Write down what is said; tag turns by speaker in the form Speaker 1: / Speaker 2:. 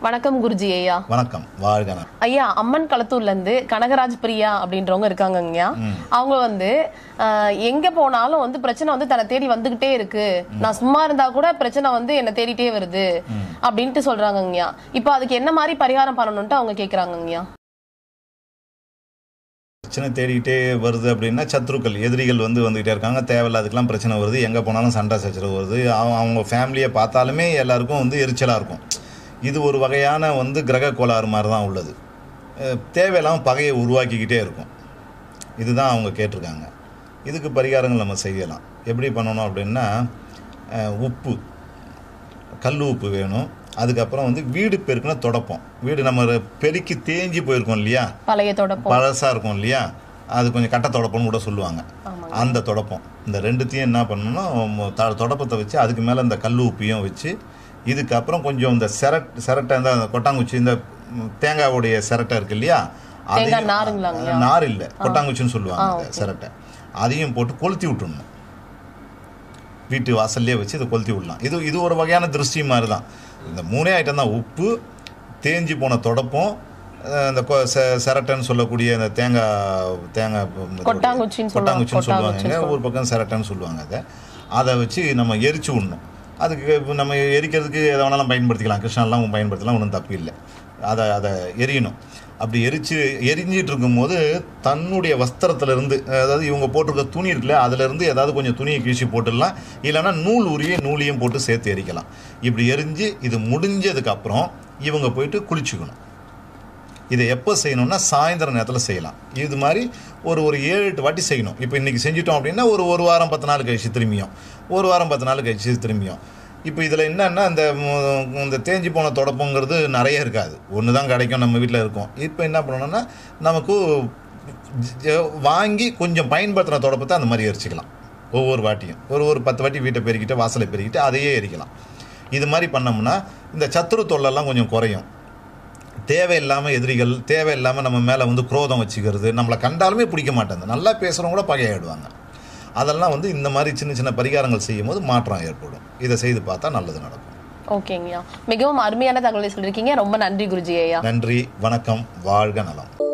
Speaker 1: வணக்கம் குருஜி ஐயா
Speaker 2: வணக்கம் வாழ்க நலம்.
Speaker 1: ஐயா அம்மன் களத்தூர்ல இருந்து கனகராஜ் பிரியா அப்படின்றவங்க இருக்காங்க ஐயா அவங்க வந்து ஆஹ், எங்க போனாலும் வந்து பிரச்சனை வந்து தன்னை தேடி வந்துகிட்டே இருக்கு நான் சும்மா இருந்தா கூட பிரச்சனை வந்து என்ன தேடிட்டே வருது அப்படின்ட்டு சொல்றாங்க ஐயா இப்போ அதுக்கு என்ன மாதிரி பரிகாரம் பண்ணணும்ட்டு அவங்க கேக்குறாங்க ஐயா
Speaker 2: பிரச்சனை தேடிக்கிட்டே வருது அப்படின்னா சத்ருக்கள் எதிரிகள் வந்து வந்துகிட்டே இருக்காங்க தேவையில்லாதுக்கெல்லாம் பிரச்சனை வருது எங்கே போனாலும் சண்டை சச்சரவு வருது அவங்க அவங்க ஃபேமிலியை பார்த்தாலுமே எல்லாருக்கும் வந்து எரிச்சலாக இருக்கும் இது ஒரு வகையான வந்து கிரக கோளாறு மாதிரி தான் உள்ளது அஹ் தேவையில்லாமல் பகையை உருவாக்கிக்கிட்டே இருக்கும் இதுதான் அவங்க கேட்டிருக்காங்க இதுக்கு பரிகாரங்கள் நம்ம செய்யலாம் எப்படி பண்ணணும் அப்படின்னா அஹ் உப்பு கல் உப்பு வேணும் அதுக்கப்புறம் வந்து வீடு பெருக்குனா தொடப்போம் வீடு நம்ம பெருக்கி தேஞ்சி போயிருக்கோம் இல்லையா
Speaker 1: பழைய தொடப்பம்
Speaker 2: பழசாக இருக்கும் இல்லையா அது கொஞ்சம் கட்ட தொடப்பம்னு கூட சொல்லுவாங்க அந்த தொடப்பம் இந்த ரெண்டுத்தையும் என்ன பண்ணணும்னா ம- த- தொடப்பத்தை வச்சு அதுக்கு மேலே இந்த கல் உப்பையும் வச்சு இதுக்கப்புறம் கொஞ்சம் இந்த செரட் செரட்டை இந்த அந்த கொட்டாங்குச்சி இந்த ம், தேங்காவுடைய செரட்டை இருக்கு இல்லையா
Speaker 1: தேங்காய்
Speaker 2: அதையும்-
Speaker 1: நாருங்களாங்கய்யா?
Speaker 2: நார் இல்லை கொட்டாங்குச்சின்னு சொல்லுவாங்க அந்த செரட்டை அதையும் போட்டு கொளுத்தி விட்டுடணும் வீட்டு வாசல்லே வச்சு இதை கொளுத்தி விடலாம் இது இது ஒரு வகையான திருஷ்டி மாதிரி தான் இந்த மூணே ஐட்டம் தான் உப்பு தேஞ்சு போன தொடப்பம் அஹ் இந்த கொ- செ- செரட்டைன்னு சொல்லக்கூடிய அந்த தேங்காய் தேங்காய் இதோடைய-
Speaker 1: கொட்டாங்குச்சின்னு சொல்லுவாங்க.
Speaker 2: கொட்டாங்குச்சின்னு சொல்லுவாங்க
Speaker 1: கொட்டாங்குச்சின்னு
Speaker 2: ஒரு பக்கம் செரட்டைன்னு சொல்லுவாங்க அதை அதை வச்சு நம்ம எரிச்சு விடணும் அதுக்கு இப்ப நம்ம எரிக்கிறதுக்கு எதை வேணாலும் பயன்படுத்திக்கலாம் கிருஷ்ணாலாம் பயன்படுத்தலாம் ஒன்றும் தப்பு இல்லை அதை அதை எரியணும் அப்படி எரிச்சு எரிஞ்சிட்டு இருக்கும்போது தன்னுடைய வஸ்திரத்திலிருந்து அதாவது இவங்க போட்டிருக்க துணி இருக்குல்ல அதுலேருந்து ஏதாவது கொஞ்சம் துணியை கீழ்ச்சி போட்டுடலாம் இல்லைன்னா நூல் உரிய நூலையும் போட்டு சேர்த்து எரிக்கலாம் இப்படி எரிஞ்சு இது முடிஞ்சதுக்கப்புறம் இவங்க போயிட்டு குளிச்சுக்கணும் இதை எப்போ செய்யணும்னா சாயந்தர நேரத்தில் செய்யலாம் இது மாதிரி ஒரு ஒரு ஏழு எட்டு வாட்டி செய்யணும் இப்போ இன்றைக்கி செஞ்சிட்டோம் அப்படின்னா ஒரு ஒரு வாரம் பத்து நாள் கழிச்சு திரும்பியும் ஒரு வாரம் பத்து நாள் கழிச்சு திரும்பியும் இப்போ இதில் என்னன்னா இந்த ம், இந்த தேஞ்சு போன தொடப்பங்கிறது நிறைய இருக்காது ஒன்று தான் கிடைக்கும் நம்ம வீட்டில் இருக்கும் இப்போ என்ன பண்ணணும்னா நமக்கு ஜ- வாங்கி கொஞ்சம் பயன்படுத்தின தொடப்பத்தை அந்த மாதிரி எரிச்சிக்கலாம் ஒவ்வொரு வாட்டியும் ஒரு ஒரு பத்து வாட்டி வீட்டை பெருக்கிட்டு வாசலை பெருக்கிட்டு அதையே எரிக்கலாம் இது மாதிரி பண்ணோம்னா இந்த சத்துரு தொல்லெல்லாம் கொஞ்சம் குறையும் தேவையில்லாமல் எதிரிகள் தேவையில்லாமல் நம்ம மேலே வந்து குரோதம் வச்சுக்கிறது நம்மளை கண்டாலுமே பிடிக்க மாட்டேங்குது நல்லா பேசுகிறவங்க கூட பகையாயிடுவாங்க அதெல்லாம் வந்து இந்த மாதிரி சின்ன சின்ன பரிகாரங்கள் செய்யும் போது மாற்றம் ஏற்படும் இதை செய்து பார்த்தா நல்லது நடக்கும்
Speaker 1: ஓகேங்கய்யா மிகவும் அருமையான தகவலை சொல்லியிருக்கீங்க ரொம்ப நன்றி குருஜி ஐயா
Speaker 2: நன்றி வணக்கம் வாழ்க நலம்